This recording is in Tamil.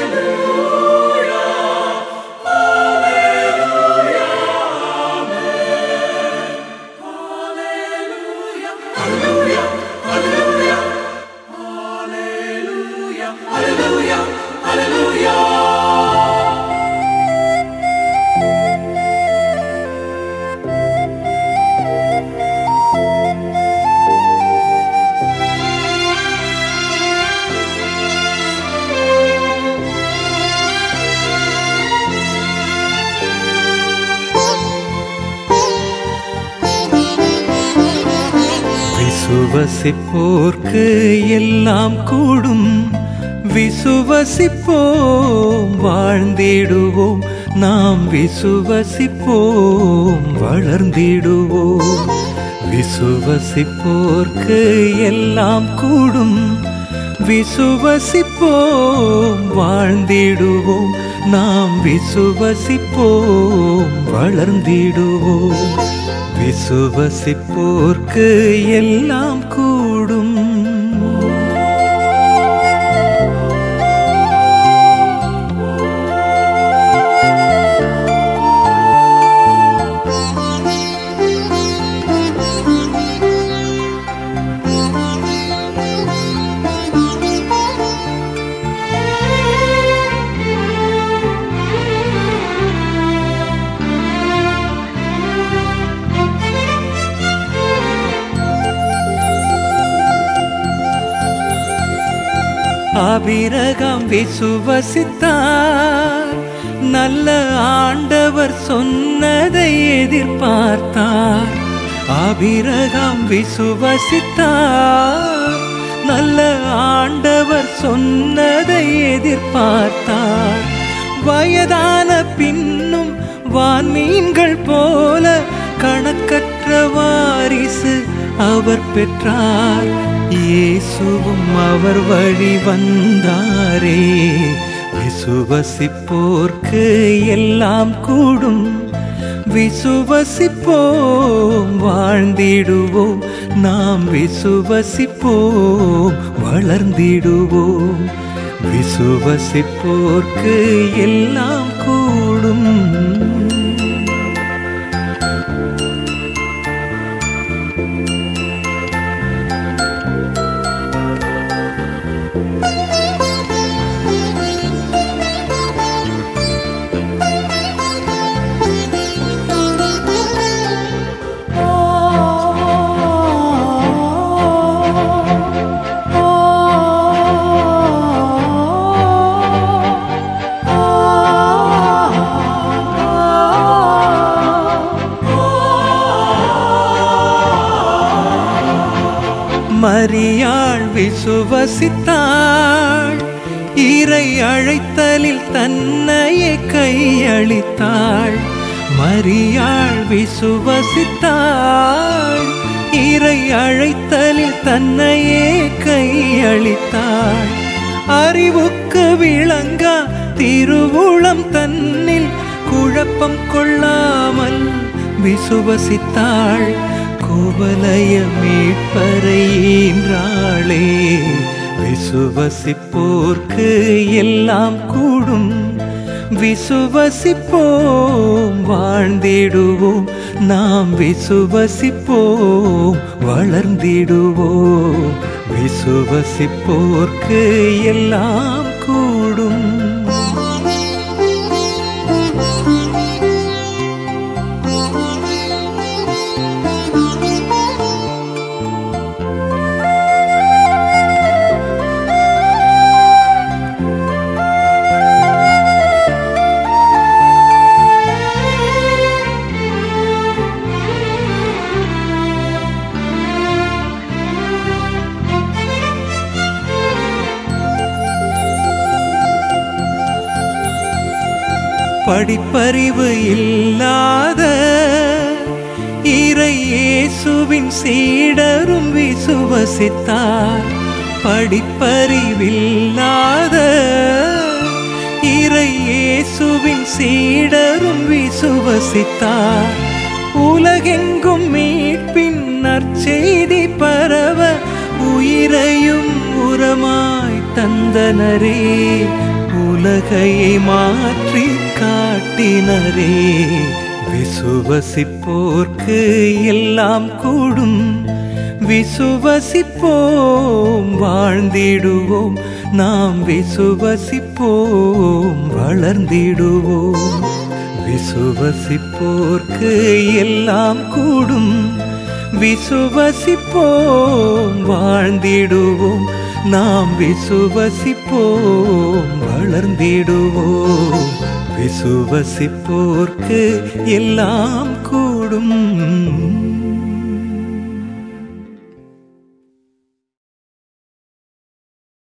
விசுவசிப்போர்க்கு எல்லாம் கூடும் விசுவசிப்போம் வாழ்ந்திடுவோம் நாம் விசுவசிப்போம் வளர்ந்திடுவோம் விசுவசிப்போர்க்கு எல்லாம் கூடும் விசுவசிப்போம் வாழ்ந்திடுவோம் நாம் விசுவசிப்போம் வளர்ந்திடுவோம் விசுவசிப்போர்க்கு எல்லாம் கூடும் அபிரகம் விசுவசித்தார் நல்ல ஆண்டவர் சொன்னதை எதிர்பார்த்தார் அபிரகம் விசுவசித்தார் நல்ல ஆண்டவர் சொன்னதை எதிர்பார்த்தார் வயதான பின்னும் வான்மீன்கள் போல கணக்கற்ற வாரிசு அவர் பெற்றார் இயேசுவும் அவர் வழி வந்தாரே விசுவசிப்போர்க்கு எல்லாம் கூடும் விசுவசிப்போம் வாழ்ந்திடுவோம் நாம் விசுவசிப்போம் வளர்ந்திடுவோம் விசுவசிப்போர்க்கு எல்லாம் கூடும் மரியாள் விசுவசித்தாள் இறை அழைத்தலில் தன்னையே கையளித்தாள் மரியாள் விசுவசித்தாள் இறை அழைத்தலில் தன்னையே கையளித்தாள் அறிவுக்கு விளங்கா திருவுளம் தன்னில் குழப்பம் கொள்ளாமல் விசுவசித்தாள் குவலய மீட்பரை ஈன்றாளே விசுவசிப்போர்க்கு எல்லாம் கூடும் விசுவசிப்போம் வாழ்ந்திடுவோம் நாம் விசுவசிப்போம் வளர்ந்திடுவோம் விசுவசிப்போர்க்கு எல்லாம் கூடும் படிப்பறிவு இல்லாத இறை இயேசுவின் சீடரும் விசுவசித்தார் படிப்பறிவில்லாத இறை இயேசுவின் சீடரும் விசுவசித்தார் உலகெங்கும் மீட்பின் நற்செய்தி பரவ உயிரையும் உரமாய் தந்தனரே உலகையை மாற்றி காட்டினரே விசுவசிப்போர்க்கு எல்லாம் கூடும் விசுவசிப்போம் வாழ்ந்திடுவோம் நாம் விசுவசிப்போம் வளர்ந்திடுவோம் விசுவசிப்போர்க்கு எல்லாம் கூடும் விசுவசிப்போம் வாழ்ந்திடுவோம் நாம் விசுவசிப்போம் வளர்ந்திடுவோம் விசுவசிப்போர்க்கு எல்லாம் கூடும்